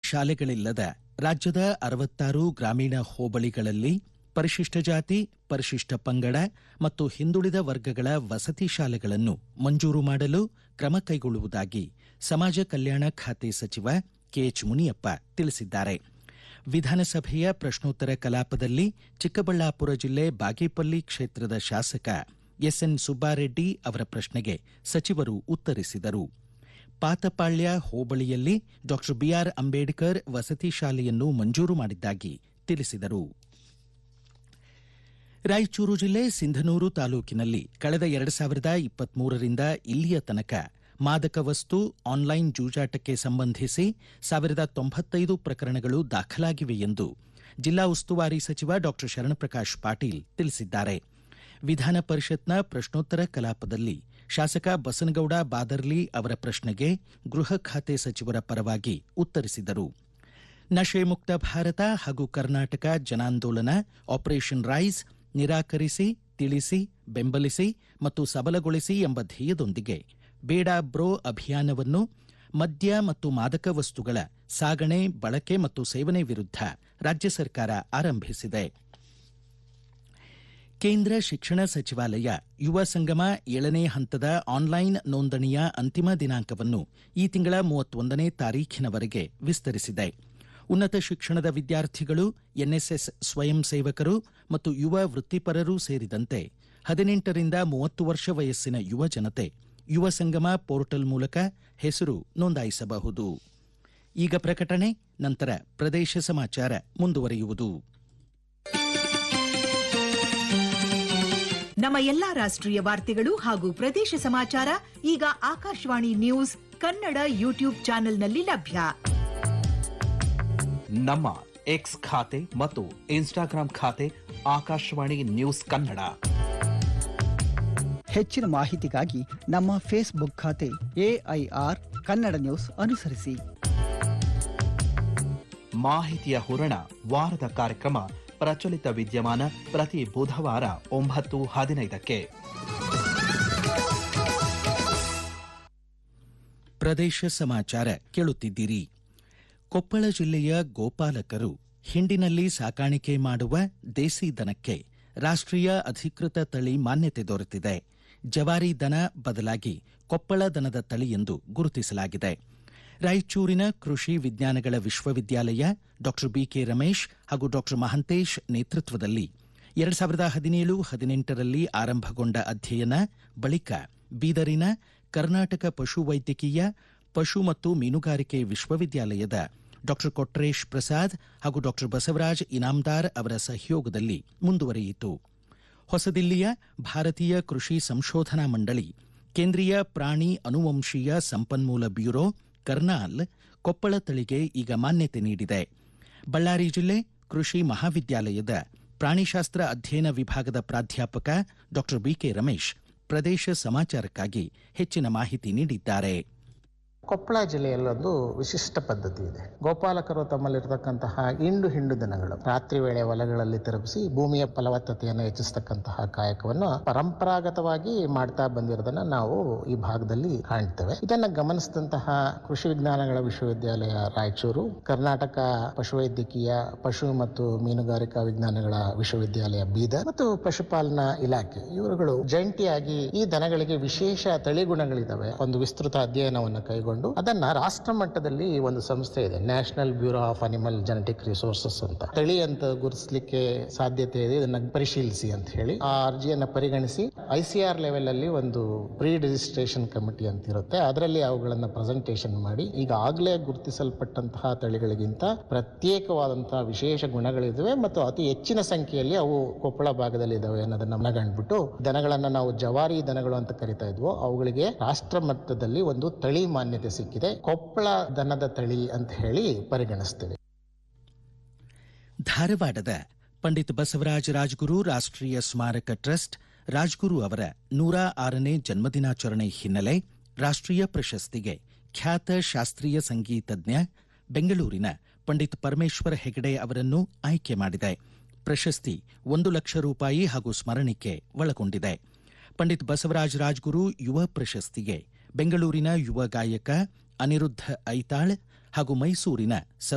ಶಾಲೆಗಳಿಲ್ಲದ ರಾಜ್ಯದ ಅರವತ್ತಾರು ಗ್ರಾಮೀಣ ಹೋಬಳಿಗಳಲ್ಲಿ ಪರಿಶಿಷ್ಟ ಜಾತಿ ಪರಿಶಿಷ್ಟ ಪಂಗಡ ಮತ್ತು ಹಿಂದುಳಿದ ವರ್ಗಗಳ ವಸತಿ ಶಾಲೆಗಳನ್ನು ಮಂಜೂರು ಮಾಡಲು ಕ್ರಮ ಕೈಗೊಳ್ಳುವುದಾಗಿ ಸಮಾಜ ಕಲ್ಯಾಣ ಖಾತೆ ಸಚಿವ ಕೆಎಚ್ ಮುನಿಯಪ್ಪ ತಿಳಿಸಿದ್ದಾರೆ ವಿಧಾನಸಭೆಯ ಪ್ರಶ್ನೋತ್ತರ ಕಲಾಪದಲ್ಲಿ ಚಿಕ್ಕಬಳ್ಳಾಪುರ ಜಿಲ್ಲೆ ಬಾಗೇಪಲ್ಲಿ ಕ್ಷೇತ್ರದ ಶಾಸಕ ಎಸ್ಎನ್ ಸುಬ್ಬಾರೆಡ್ಡಿ ಅವರ ಪ್ರಶ್ನೆಗೆ ಸಚಿವರು ಉತ್ತರಿಸಿದರು ಪಾತಪಾಳ್ಯ ಹೋಬಳಿಯಲ್ಲಿ ಡಾಕ್ಟರ್ ಬಿಆರ್ ಅಂಬೇಡ್ಕರ್ ವಸತಿ ಶಾಲೆಯನ್ನು ಮಂಜೂರು ಮಾಡಿದ್ದಾಗಿ ತಿಳಿಸಿದರು ರಾಯಚೂರು ಜಿಲ್ಲೆ ಸಿಂಧನೂರು ತಾಲೂಕಿನಲ್ಲಿ ಕಳೆದ ಎರಡು ಸಾವಿರದ ಇಪ್ಪತ್ಮೂರರಿಂದ ಇಲ್ಲಿಯ ತನಕ ಮಾದಕ ವಸ್ತು ಆನ್ಲೈನ್ ಜೂಜಾಟಕ್ಕೆ ಸಂಬಂಧಿಸಿ ಸಾವಿರದ ತೊಂಬತ್ತೈದು ಪ್ರಕರಣಗಳು ದಾಖಲಾಗಿವೆ ಎಂದು ಜಿಲ್ಲಾ ಉಸ್ತುವಾರಿ ಸಚಿವ ಡಾಕ್ಟರ್ ಶರಣಪ್ರಕಾಶ್ ಪಾಟೀಲ್ ತಿಳಿಸಿದ್ದಾರೆ ವಿಧಾನ ಪರಿಷತ್ನ ಪ್ರಶ್ನೋತ್ತರ ಕಲಾಪದಲ್ಲಿ ಶಾಸಕ ಬಸನಗೌಡ ಬಾದರ್ಲಿ ಅವರ ಪ್ರಶ್ನೆಗೆ ಗೃಹ ಖಾತೆ ಸಚಿವರ ಪರವಾಗಿ ಉತ್ತರಿಸಿದರು ನಶೆ ಮುಕ್ತ ಭಾರತ ಹಾಗೂ ಕರ್ನಾಟಕ ಜನಾಂದೋಲನ ಆಪರೇಷನ್ ರೈಸ್ ನಿರಾಕರಿಸಿ ತಿಳಿಸಿ ಬೆಂಬಲಿಸಿ ಮತ್ತು ಸಬಲಗೊಳಿಸಿ ಎಂಬ ಧ್ಯೇಯದೊಂದಿಗೆ ಬೇಡ ಬ್ರೋ ಅಭಿಯಾನವನ್ನು ಮದ್ಯ ಮತ್ತು ಮಾದಕ ವಸ್ತುಗಳ ಸಾಗಣೆ ಬಳಕೆ ಮತ್ತು ಸೇವನೆ ವಿರುದ್ಧ ರಾಜ್ಯ ಸರ್ಕಾರ ಆರಂಭಿಸಿದೆ ಕೇಂದ್ರ ಶಿಕ್ಷಣ ಸಚಿವಾಲಯ ಯುವ ಸಂಗಮ ಏಳನೇ ಹಂತದ ಆನ್ಲೈನ್ ನೋಂದಣಿಯ ಅಂತಿಮ ದಿನಾಂಕವನ್ನು ಈ ತಿಂಗಳ ಮೂವತ್ತೊಂದನೇ ತಾರೀಖಿನವರೆಗೆ ವಿಸ್ತರಿಸಿದೆ ಉನ್ನತ ಶಿಕ್ಷಣದ ವಿದ್ಯಾರ್ಥಿಗಳು ಎನ್ಎಸ್ಎಸ್ ಸ್ವಯಂ ಸೇವಕರು ಮತ್ತು ಯುವ ವೃತ್ತಿಪರರೂ ಸೇರಿದಂತೆ ಹದಿನೆಂಟರಿಂದ ಮೂವತ್ತು ವರ್ಷ ವಯಸ್ಸಿನ ಯುವ ಜನತೆ ಯುವ ಸಂಗಮ ಪೋರ್ಟಲ್ ಮೂಲಕ ಹೆಸರು ನೋಂದಾಯಿಸಬಹುದು ಈಗ ಪ್ರಕಟಣೆ ನಂತರ ಪ್ರದೇಶ ಸಮಾಚಾರ ಮುಂದುವರಿಯುವುದು ನಮ್ಮ ಎಲ್ಲಾ ರಾಷ್ಟ್ರೀಯ ವಾರ್ತೆಗಳು ಹಾಗೂ ಪ್ರದೇಶ ಸಮಾಚಾರ ಈಗ ಆಕಾಶವಾಣಿ ನ್ಯೂಸ್ ಕನ್ನಡ ಯೂಟ್ಯೂಬ್ ಚಾನೆಲ್ನಲ್ಲಿ ಲಭ್ಯ ನಮ್ಮ ಎಕ್ಸ್ ಖಾತೆ ಮತ್ತು ಇನ್ಸ್ಟಾಗ್ರಾಂ ಖಾತೆ ಆಕಾಶವಾಣಿ ನ್ಯೂಸ್ ಕನ್ನಡ ಹೆಚ್ಚಿನ ಮಾಹಿತಿಗಾಗಿ ನಮ್ಮ ಫೇಸ್ಬುಕ್ ಖಾತೆ ಎಐಆರ್ ಕನ್ನಡ ನ್ಯೂಸ್ ಅನುಸರಿಸಿ ಮಾಹಿತಿಯ ಹೂರಣ ವಾರದ ಕಾರ್ಯಕ್ರಮ ಪ್ರಚಲಿತ ವಿದ್ಯಮಾನ ಪ್ರತಿ ಬುಧವಾರ ಒಂಬತ್ತು ಹದಿನೈದಕ್ಕೆ ಪ್ರದೇಶ ಸಮಾಚಾರ ಕೇಳುತ್ತಿದ್ದೀರಿ ಕೊಪ್ಪಳ ಜಿಲ್ಲೆಯ ಗೋಪಾಲಕರು ಹಿಂಡಿನಲ್ಲಿ ಸಾಕಾಣಿಕೆ ಮಾಡುವ ದೇಸಿ ದನಕ್ಕೆ ರಾಷ್ಟ್ರೀಯ ಅಧಿಕೃತ ತಳಿ ಮಾನ್ಯತೆ ದೊರೆತಿದೆ ಜವಾರಿ ದನ ಬದಲಾಗಿ ಕೊಪ್ಪಳ ದನದ ತಳಿ ಎಂದು ಗುರುತಿಸಲಾಗಿದೆ ರಾಯಚೂರಿನ ಕೃಷಿ ವಿಜ್ಞಾನಗಳ ವಿಶ್ವವಿದ್ಯಾಲಯ ಡಾಕ್ಟರ್ ಬಿಕೆ ರಮೇಶ್ ಹಾಗೂ ಡಾಕ್ಟರ್ ಮಹಂತೇಶ್ ನೇತೃತ್ವದಲ್ಲಿ ಎರಡು ಸಾವಿರದ ಹದಿನೇಳು ಹದಿನೆಂಟರಲ್ಲಿ ಆರಂಭಗೊಂಡ ಅಧ್ಯಯನ ಬಳಿಕ ಬೀದರಿನ ಕರ್ನಾಟಕ ಪಶುವೈದ್ಯಕೀಯ ಪಶು ಮತ್ತು ಮೀನುಗಾರಿಕೆ ವಿಶ್ವವಿದ್ಯಾಲಯದ ಡಾಕ್ಟರ್ ಕೊಟ್ರೇಶ್ ಪ್ರಸಾದ್ ಹಾಗೂ ಡಾಕ್ಟರ್ ಬಸವರಾಜ್ ಇನಾಮ್ದಾರ್ ಅವರ ಸಹಯೋಗದಲ್ಲಿ ಮುಂದುವರಿಯಿತು ಹೊಸದಿಲ್ಲಿಯ ಭಾರತೀಯ ಕೃಷಿ ಸಂಶೋಧನಾ ಮಂಡಳಿ ಕೇಂದ್ರೀಯ ಪ್ರಾಣಿ ಅನುವಂಶೀಯ ಸಂಪನ್ಮೂಲ ಬ್ಯೂರೋ ಕರ್ನಾಲ್ ಕೊಪ್ಪಳ ತಳಿಗೆ ಈಗ ಮಾನ್ಯತೆ ನೀಡಿದೆ ಬಳ್ಳಾರಿ ಜಿಲ್ಲೆ ಕೃಷಿ ಮಹಾವಿದ್ಯಾಲಯದ ಪ್ರಾಣಿಶಾಸ್ತ್ರ ಅಧ್ಯಯನ ವಿಭಾಗದ ಪ್ರಾಧ್ಯಾಪಕ ಡಾಕ್ಟರ್ ಬಿಕೆ ರಮೇಶ್ ಪ್ರದೇಶ ಸಮಾಚಾರಕ್ಕಾಗಿ ಹೆಚ್ಚಿನ ಮಾಹಿತಿ ನೀಡಿದ್ದಾರೆ ಕೊಪ್ಪಳ ಜಿಲ್ಲೆಯಲ್ಲೊಂದು ವಿಶಿಷ್ಟ ಪದ್ಧತಿ ಇದೆ ಗೋಪಾಲಕರು ತಮ್ಮಲ್ಲಿರತಕ್ಕಂತಹ ಇಂಡು ಹಿಂಡು ದನಗಳು ರಾತ್ರಿ ವೇಳೆ ಹೊಲಗಳಲ್ಲಿ ತಿರುಗಿಸಿ ಭೂಮಿಯ ಫಲವತ್ತತೆಯನ್ನು ಹೆಚ್ಚಿಸತಕ್ಕಂತಹ ಕಾಯಕವನ್ನು ಪರಂಪರಾಗತವಾಗಿ ಮಾಡ್ತಾ ಬಂದಿರೋದನ್ನ ನಾವು ಈ ಭಾಗದಲ್ಲಿ ಕಾಣ್ತೇವೆ ಇದನ್ನ ಗಮನಿಸಿದಂತಹ ಕೃಷಿ ವಿಜ್ಞಾನಗಳ ವಿಶ್ವವಿದ್ಯಾಲಯ ರಾಯಚೂರು ಕರ್ನಾಟಕ ಪಶುವೈದ್ಯಕೀಯ ಪಶು ಮತ್ತು ಮೀನುಗಾರಿಕಾ ವಿಜ್ಞಾನಗಳ ವಿಶ್ವವಿದ್ಯಾಲಯ ಬೀದರ್ ಮತ್ತು ಪಶುಪಾಲನಾ ಇಲಾಖೆ ಇವರುಗಳು ಜಂಟಿಯಾಗಿ ಈ ದನಗಳಿಗೆ ವಿಶೇಷ ತಳಿಗುಣಗಳಿದಾವೆ ಒಂದು ವಿಸ್ತೃತ ಅಧ್ಯಯನವನ್ನು ಕೈಗೊಂಡು ಅದನ್ನ ರಾಷ್ಟ್ರ ಮಟ್ಟದಲ್ಲಿ ಒಂದು ಸಂಸ್ಥೆ ಇದೆ national bureau of animal genetic resources ಅಂತ ತಳಿ ಅಂತ ಗುರುತಿಸಲಿಕ್ಕೆ ಸಾಧ್ಯತೆ ಇದೆ ಇದನ್ನ ಪರಿಶೀಲಿಸಿ ಅಂತ ಹೇಳಿ ಆ ಅರ್ಜಿಯನ್ನ ಪರಿಗಣಿಸಿ ಐಸಿಆರ್ ಲೆವೆಲ್ ಅಲ್ಲಿ ಒಂದು ಪ್ರೀ ರಿಜಿಸ್ಟ್ರೇಷನ್ ಕಮಿಟಿ ಅಂತ ಇರುತ್ತೆ ಅದರಲ್ಲಿ ಅವುಗಳನ್ನ ಪ್ರೆಸೆಂಟೇಷನ್ ಮಾಡಿ ಈಗಾಗಲೇ ಗುರುತಿಸಲ್ಪಟ್ಟಂತಹ ತಳಿಗಳಿಗಿಂತ ಪ್ರತ್ಯೇಕವಾದಂತಹ ವಿಶೇಷ ಗುಣಗಳಿದಾವೆ ಮತ್ತು ಅತಿ ಹೆಚ್ಚಿನ ಸಂಖ್ಯೆಯಲ್ಲಿ ಅವು ಕೊಪ್ಪಳ ಭಾಗದಲ್ಲಿ ಇದಾವೆ ಅನ್ನೋದನ್ನ ಮನಗಂಡ್ಬಿಟ್ಟು ದನಗಳನ್ನ ನಾವು ಜವಾರಿ ದನಗಳು ಅಂತ ಕರಿತಾ ಇದ್ವು ಅವುಗಳಿಗೆ ರಾಷ್ಟ್ರ ಮಟ್ಟದಲ್ಲಿ ಒಂದು ತಳಿ ಮಾನ್ಯತೆ ಸಿಕ್ಕಿದೆ ಕೊಪ್ಪಳ ದನದ ತಳಿ ಅಂತ ಹೇಳಿ ಪರಿಗಣಿಸ್ತೇವೆ ಧಾರವಾಡದ ಪಂಡಿತ್ ಬಸವರಾಜ ರಾಜ್ಗುರು ರಾಷ್ಟ್ರೀಯ ಸ್ಮಾರಕ ಟ್ರಸ್ಟ್ ರಾಜ್ಗುರು ಅವರ ನೂರ ಆರನೇ ಜನ್ಮದಿನಾಚರಣೆ ಹಿನ್ನೆಲೆ ರಾಷ್ಟ್ರೀಯ ಪ್ರಶಸ್ತಿಗೆ ಖ್ಯಾತ ಶಾಸ್ತ್ರೀಯ ಸಂಗೀತಜ್ಞ ಬೆಂಗಳೂರಿನ ಪಂಡಿತ್ ಪರಮೇಶ್ವರ ಹೆಗಡೆ ಅವರನ್ನು ಆಯ್ಕೆ ಮಾಡಿದೆ ಪ್ರಶಸ್ತಿ ಒಂದು ಲಕ್ಷ ರೂಪಾಯಿ ಹಾಗೂ ಸ್ಮರಣಿಕೆ ಒಳಗೊಂಡಿದೆ ಪಂಡಿತ್ ಬಸವರಾಜ ರಾಜ್ಗುರು ಯುವ ಪ್ರಶಸ್ತಿಗೆ ಬೆಂಗಳೂರಿನ ಯುವ ಗಾಯಕ ಅನಿರುದ್ಧ ಐತಾಳ್ ಹಾಗೂ ಮೈಸೂರಿನ